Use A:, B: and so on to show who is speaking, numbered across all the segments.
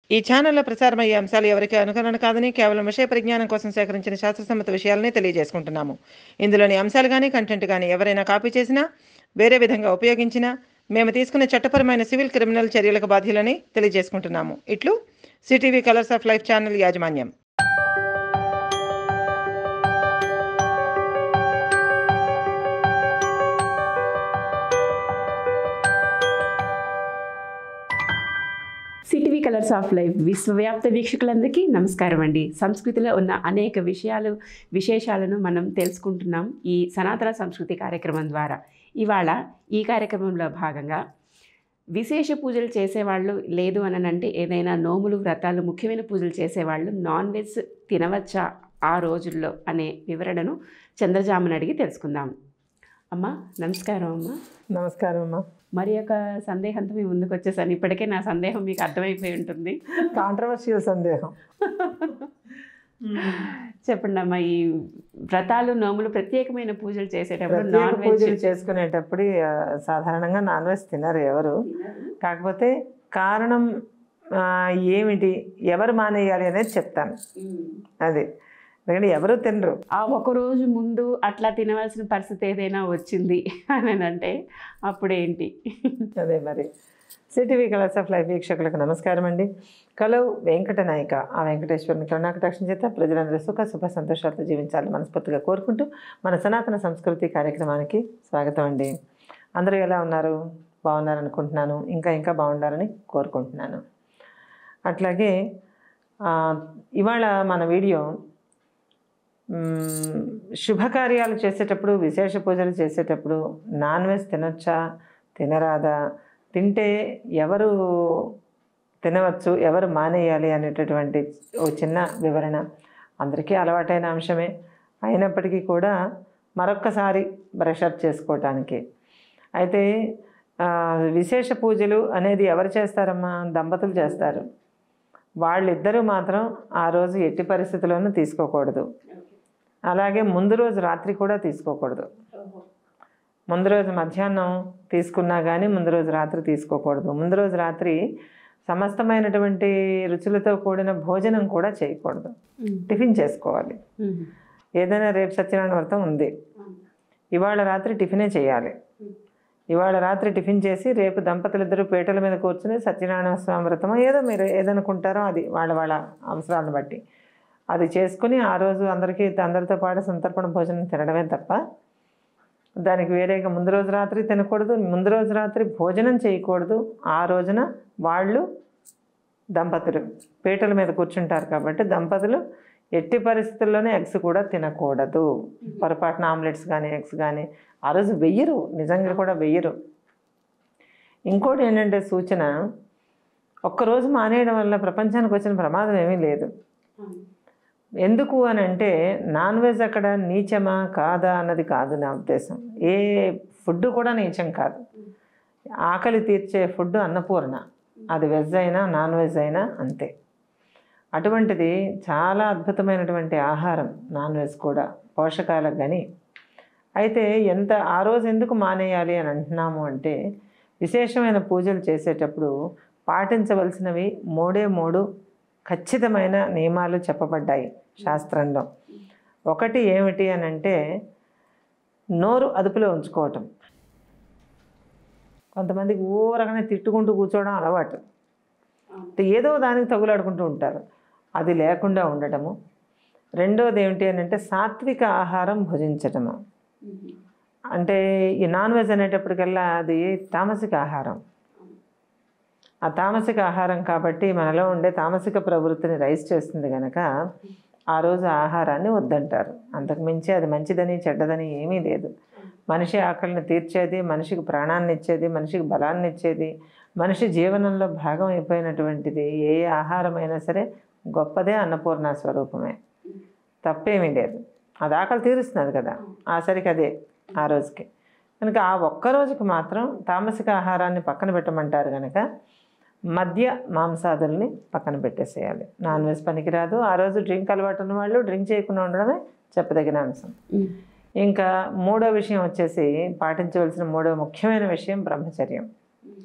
A: ఈ ఛానల్లో ప్రసారమయ్యే అంశాలు ఎవరికి అనుకరణ కాదని కేవలం విషయ పరిజ్ఞానం కోసం సేకరించిన శాస్త్రసమ్మత విషయాలనే తెలియజేసుకుంటున్నాము ఇందులోని అంశాలు కానీ కంటెంట్ కానీ ఎవరైనా కాపీ చేసినా వేరే విధంగా ఉపయోగించినా మేము తీసుకునే చట్టపరమైన సివిల్ క్రిమినల్ చర్యలకు బాధ్యులని తెలియజేసుకుంటున్నాము ఇట్లు CTV colours of life channel యాజమాన్యం
B: సిటీవీ కలర్స్ ఆఫ్ లైఫ్ విశ్వవ్యాప్త వీక్షకులందరికీ నమస్కారం అండి సంస్కృతిలో ఉన్న అనేక విషయాలు విశేషాలను మనం తెలుసుకుంటున్నాం ఈ సనాతన సంస్కృతి కార్యక్రమం ద్వారా ఇవాళ ఈ కార్యక్రమంలో భాగంగా విశేష పూజలు చేసేవాళ్ళు లేదు అని అంటే ఏదైనా నోములు వ్రతాలు ముఖ్యమైన పూజలు చేసేవాళ్ళు నాన్ వెజ్ తినవచ్చా ఆ రోజుల్లో అనే వివరణను చంద్రజామని అడిగి తెలుసుకుందాం అమ్మా నమస్కారం అమ్మా
A: నమస్కారం అమ్మా
B: మరి ఒక సందేహంతో మీ ముందుకు వచ్చేసాను ఇప్పటికే నా సందేహం మీకు అర్థమైపోయి ఉంటుంది
A: కాంట్రవర్షియల్ సందేహం
B: చెప్పండి అమ్మా ఈ వ్రతాలు నోములు ప్రత్యేకమైన పూజలు చేసేటప్పుడు
C: ప్రత్యేక
B: నాన్ వెజ్
C: పూజలు చేసుకునేటప్పుడు ఆ, సాధారణంగా నాన్ వెజ్ తినరు ఎవరు కాకపోతే కారణం ఆ, ఏమిటి ఎవరు మానేయాలి అనేది చెప్తాను అది ఎందుకంటే ఎవరు తినరు
B: ఆ ఒక రోజు ముందు అట్లా తినవలసిన పరిస్థితి ఏదైనా వచ్చింది అని అంటే అప్పుడేంటి
C: అదే మరి సిటీవీ కలర్స్ ఆఫ్ లైఫ్ వీక్షకులకు నమస్కారం అండి కలవు వెంకట నాయక ఆ వెంకటేశ్వరుని కరుణాకటాక్షం చేత ప్రజలందరూ సుఖ శుభ సంతోషాలతో జీవించాలని మనస్ఫూర్తిగా కోరుకుంటూ మన సనాతన సంస్కృతి కార్యక్రమానికి స్వాగతం అండి అందరూ ఎలా ఉన్నారు బాగున్నారనుకుంటున్నాను ఇంకా ఇంకా బాగుండాలని కోరుకుంటున్నాను అట్లాగే ఆ, ఇవాళ మన వీడియో మ్మ్, శుభకార్యాలు చేసేటప్పుడు విశేష పూజలు చేసేటప్పుడు నాన్ వెజ్ తినొచ్చా తినరాదా తింటే ఎవరు తినవచ్చు ఎవరు మానేయాలి అనేటటువంటి ఓ చిన్న వివరణ అందరికీ అలవాటైన అంశమే అయినప్పటికీ కూడా మరొక్కసారి బ్రషప్ చేసుకోవటానికి అయితే ఆ, విశేష పూజలు అనేది ఎవరు చేస్తారమ్మా దంపతులు చేస్తారు వాళ్ళిద్దరూ మాత్రం ఆ రోజు ఎట్టి పరిస్థితుల్లోనూ తీసుకోకూడదు అలాగే ముందు రోజు రాత్రి కూడా తీసుకోకూడదు ముందు రోజు మధ్యాహ్నం తీసుకున్నా కానీ ముందు రోజు రాత్రి తీసుకోకూడదు ముందు రోజు రాత్రి సమస్తమైనటువంటి రుచులతో కూడిన భోజనం కూడా చేయకూడదు టిఫిన్ చేసుకోవాలి ఏదైనా రేపు సత్యనారాయణ వ్రతం ఉంది ఇవాళ రాత్రి టిఫినే చేయాలి ఇవాళ రాత్రి టిఫిన్ చేసి రేపు దంపతులు ఇద్దరు పీటల మీద కూర్చుని సత్యనారాయణ స్వామి వ్రతమో ఏదో మీరు ఏదనుకుంటారో అది వాళ్ళ వాళ్ళ అవసరాలను బట్టి అది చేసుకుని ఆ రోజు అందరికీ అందరితో పాటు సంతర్పణ భోజనం తినడమే తప్ప దానికి వేరేగా ముందు రోజు రాత్రి తినకూడదు ముందు రోజు రాత్రి భోజనం చేయకూడదు ఆ రోజున వాళ్ళు దంపతులు పీటల మీద కూర్చుంటారు కాబట్టి దంపతులు ఎట్టి పరిస్థితుల్లోనే ఎగ్స్ కూడా తినకూడదు పొరపాటున ఆమ్లెట్స్ కానీ ఎగ్స్ కానీ ఆ రోజు వెయ్యరు నిజంగా కూడా వెయ్యరు ఇంకోటి ఏంటంటే సూచన ఒక్కరోజు మానేయడం వల్ల ప్రపంచానికి వచ్చిన ప్రమాదం ఏమీ లేదు ఎందుకు అని అంటే నాన్ వెజ్ అక్కడ నీచమా కాదా అన్నది కాదు నా ఉద్దేశం ఏ ఫుడ్ కూడా నీచం కాదు ఆకలి తీర్చే ఫుడ్ అన్నపూర్ణ అది వెజ్ అయినా నాన్ వెజ్ అయినా అంతే అటువంటిది చాలా అద్భుతమైనటువంటి ఆహారం నాన్ వెజ్ కూడా పోషకాలకు కానీ అయితే ఎంత ఆ రోజు ఎందుకు మానేయాలి అని అంటున్నాము అంటే విశేషమైన పూజలు చేసేటప్పుడు పాటించవలసినవి మూడే మూడు ఖచ్చితమైన నియమాలు చెప్పబడ్డాయి శాస్త్రంలో ఒకటి ఏమిటి అని అంటే నోరు అదుపులో ఉంచుకోవటం కొంతమందికి ఊరగానే తిట్టుకుంటూ కూర్చోవడం అలవాటు అంటే ఏదో దానికి తగులాడుకుంటూ ఉంటారు అది లేకుండా ఉండటము రెండోది ఏమిటి అని అంటే సాత్విక ఆహారం భుజించటము అంటే ఈ నాన్ వెజ్ అనేటప్పటికల్లా అది తామసిక ఆహారం ఆ తామసిక ఆహారం కాబట్టి మనలో ఉండే తామసిక ప్రవృత్తిని రైస్ చేస్తుంది కనుక ఆ రోజు ఆహారాన్ని వద్దంటారు అంతకు మించి అది మంచిదని చెడ్డదని ఏమీ లేదు మనిషి ఆకలిని తీర్చేది మనిషికి ప్రాణాన్ని ఇచ్చేది మనిషికి బలాన్ని ఇచ్చేది మనిషి జీవనంలో భాగం అయిపోయినటువంటిది ఏ ఆహారమైనా సరే గొప్పదే అన్నపూర్ణ స్వరూపమే తప్పేమీ లేదు అది ఆకలి తీరుస్తున్నది కదా ఆ సరికి అదే ఆ రోజుకి కనుక ఆ ఒక్క రోజుకి మాత్రం తామసిక ఆహారాన్ని పక్కన పెట్టమంటారు కనుక మద్య మాంసాదుల్ని పక్కన పెట్టేసేయాలి నాన్ వెజ్ పనికిరాదు ఆ రోజు డ్రింక్ అలవాటు ఉన్న వాళ్ళు డ్రింక్ చేయకుండా ఉండడమే చెప్పదగిన అంశం ఇంకా మూడో విషయం వచ్చేసి పాటించవలసిన మూడో ముఖ్యమైన విషయం బ్రహ్మచర్యం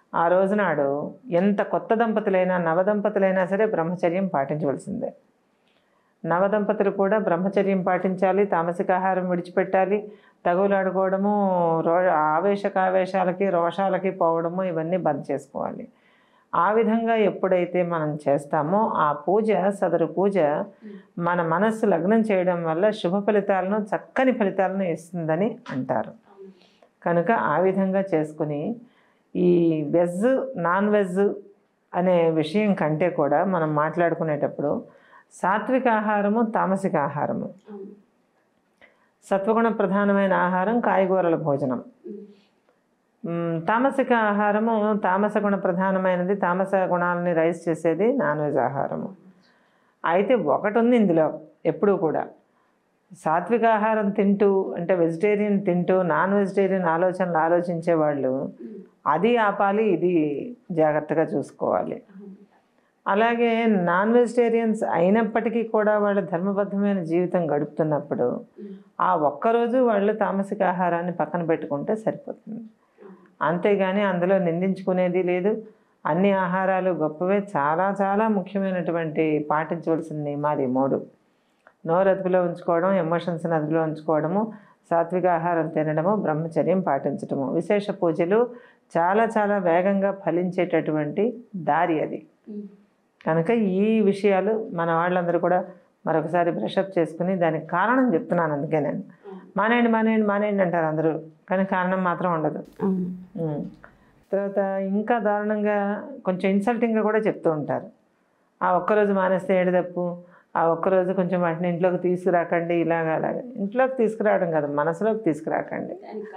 C: ఆ రోజునాడు ఎంత కొత్త దంపతులైనా నవదంపతులైనా సరే బ్రహ్మచర్యం పాటించవలసిందే నవదంపతులు కూడా బ్రహ్మచర్యం పాటించాలి తామసికాహారం విడిచిపెట్టాలి తగులాడుకోవడము రో ఆవేశకావేశాలకి రోషాలకి పోవడము ఇవన్నీ బంద్ చేసుకోవాలి ఆ విధంగా ఎప్పుడైతే మనం చేస్తామో ఆ పూజ సదరు పూజ మన మనస్సు లగ్నం చేయడం వల్ల శుభ ఫలితాలను చక్కని ఫలితాలను ఇస్తుందని అంటారు కనుక ఆ విధంగా చేసుకుని ఈ వెజ్ నాన్ వెజ్ అనే విషయం కంటే కూడా మనం మాట్లాడుకునేటప్పుడు సాత్విక ఆహారము తామసిక ఆహారము సత్వగుణ ప్రధానమైన ఆహారం కాయగూరల భోజనం మ్, తామసిక ఆహారము తామస గుణ ప్రధానమైనది తామస గుణాలని రైస్ చేసేది నాన్ వెజ్ ఆహారము అయితే ఒకటి ఉంది ఇందులో ఎప్పుడూ కూడా సాత్విక ఆహారం తింటూ అంటే వెజిటేరియన్ తింటూ నాన్ వెజిటేరియన్ ఆలోచనలు ఆలోచించే వాళ్ళు అది ఆపాలి ఇది జాగ్రత్తగా చూసుకోవాలి అలాగే నాన్ వెజిటేరియన్స్ అయినప్పటికీ కూడా వాళ్ళ ధర్మబద్ధమైన జీవితం గడుపుతున్నప్పుడు ఆ ఒక్కరోజు వాళ్ళు తామసిక ఆహారాన్ని పక్కన పెట్టుకుంటే సరిపోతుంది అంతేగాని అందులో నిందించుకునేది లేదు అన్ని ఆహారాలు గొప్పవే చాలా చాలా ముఖ్యమైనటువంటి పాటించవలసిన నియమాలు ఈ మూడు నోరు అదుపులో ఉంచుకోవడం ఎమోషన్స్ని అదుపులో ఉంచుకోవడము సాత్విక ఆహారం తినడము బ్రహ్మచర్యం పాటించడము విశేష పూజలు చాలా చాలా వేగంగా ఫలించేటటువంటి దారి అది కనుక ఈ విషయాలు మన వాళ్ళందరూ కూడా మరొకసారి బ్రషప్ చేసుకుని దానికి కారణం చెప్తున్నాను అందుకే నేను మానేయండి మానేయండి మానేయండి అంటారు అందరూ కానీ కారణం మాత్రం ఉండదు
B: అవును
C: ఉమ్. తర్వాత ఇంకా దారుణంగా కొంచెం ఇన్సల్టింగ్గా కూడా చెప్తూ ఉంటారు ఆ ఒక్కరోజు మానేస్తే ఏడు తప్పు ఆ ఒక్కరోజు కొంచెం వాటిని ఇంట్లోకి తీసుకురాకండి ఇలాగ అలాగ ఇంట్లోకి తీసుకురావడం కాదు మనసులోకి తీసుకురాకండి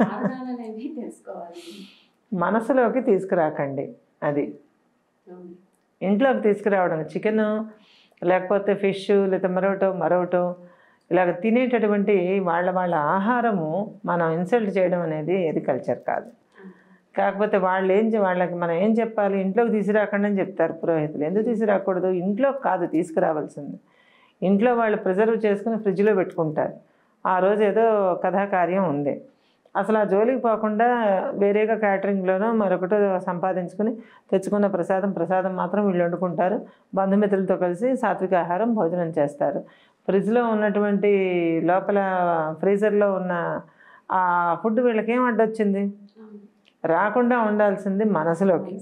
C: మనసులోకి తీసుకురాకండి అది ఇంట్లోకి తీసుకురావడం చికెన్ లేకపోతే ఫిష్ లేదా మరొకటో మరొకటో ఇలాగ తినేటటువంటి వాళ్ళ వాళ్ళ ఆహారము మనం ఇన్సల్ట్ చేయడం అనేది ఏది కల్చర్ కాదు కాకపోతే వాళ్ళు ఏం చే- వాళ్ళకి మనం ఏం చెప్పాలి ఇంట్లోకి తీసుకురాకండి అని చెప్తారు పురోహితులు ఎందుకు తీసుకురాకూడదు ఇంట్లోకి కాదు తీసుకురావాల్సింది ఇంట్లో వాళ్ళు ప్రిజర్వ్ చేసుకుని ఫ్రిడ్జ్లో పెట్టుకుంటారు ఆ రోజు ఏదో కథాకార్యం ఉంది అసలు ఆ జోలికి పోకుండా వేరేగా క్యాటరింగ్లోనో మరొకటో సంపాదించుకుని తెచ్చుకున్న ప్రసాదం ప్రసాదం మాత్రం వీళ్ళు వండుకుంటారు బంధుమిత్రులతో కలిసి సాత్విక ఆహారం భోజనం చేస్తారు ఫ్రిడ్జ్లో ఉన్నటువంటి లోపల ఫ్రీజర్లో ఉన్న ఆ ఫుడ్ వీళ్ళకి ఏం అడ్డొచ్చింది రాకుండా ఉండాల్సింది మనసులోకి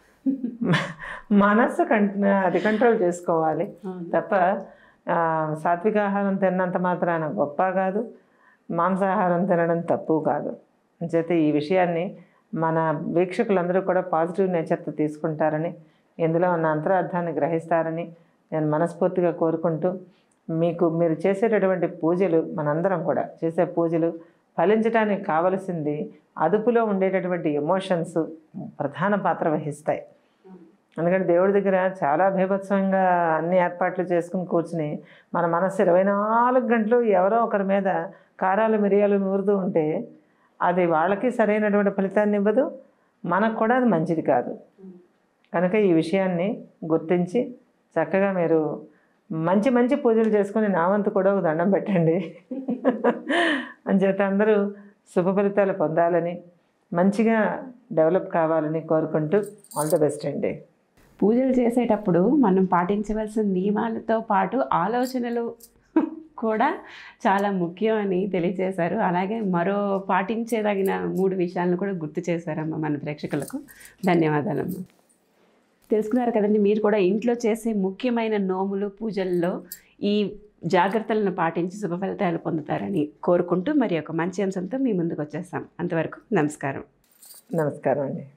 C: మనస్సు కం అది కంట్రోల్ చేసుకోవాలి తప్ప ఆ, సాత్విక ఆహారం తిన్నంత మాత్రాన గొప్ప కాదు మాంసాహారం తినడం తప్పు కాదు అంచేత ఈ విషయాన్ని మన వీక్షకులందరూ కూడా పాజిటివ్ నేచర్తో తీసుకుంటారని ఇందులో ఉన్న అంతరార్థాన్ని గ్రహిస్తారని నేను మనస్ఫూర్తిగా కోరుకుంటూ మీకు మీరు చేసేటటువంటి పూజలు మనందరం కూడా చేసే పూజలు ఫలించడానికి కావలసింది అదుపులో ఉండేటటువంటి ఎమోషన్స్ ప్రధాన పాత్ర వహిస్తాయి ఎందుకంటే దేవుడి దగ్గర చాలా భీభత్సంగా అన్ని ఏర్పాట్లు చేసుకుని కూర్చుని మన మనస్సు ఇరవై నాలుగు గంటలు ఎవరో ఒకరి మీద కారాలు మిరియాలు నూరుతూ ఉంటే అది వాళ్ళకి సరైనటువంటి ఫలితాన్ని ఇవ్వదు మనకు కూడా అది మంచిది కాదు కనుక ఈ విషయాన్ని గుర్తించి చక్కగా మీరు మంచి మంచి పూజలు చేసుకుని నా వంతు కూడా ఒక దండం పెట్టండి అంచేత అందరూ శుభ ఫలితాలు పొందాలని మంచిగా డెవలప్ కావాలని కోరుకుంటూ ఆల్ ద బెస్ట్ అండి
B: పూజలు చేసేటప్పుడు మనం పాటించవలసిన నియమాలతో పాటు ఆలోచనలు కూడా చాలా ముఖ్యం అని తెలియజేశారు అలాగే మరో పాటించేదగిన మూడు విషయాలను కూడా గుర్తు చేశారమ్మ మన ప్రేక్షకులకు ధన్యవాదాలమ్మ తెలుసుకున్నారు కదండి మీరు కూడా ఇంట్లో చేసే ముఖ్యమైన నోములు పూజల్లో ఈ జాగ్రత్తలను పాటించి శుభ ఫలితాలు పొందుతారని కోరుకుంటూ మరి ఒక మంచి అంశంతో మీ ముందుకు వచ్చేస్తాం అంతవరకు నమస్కారం
C: నమస్కారం అండి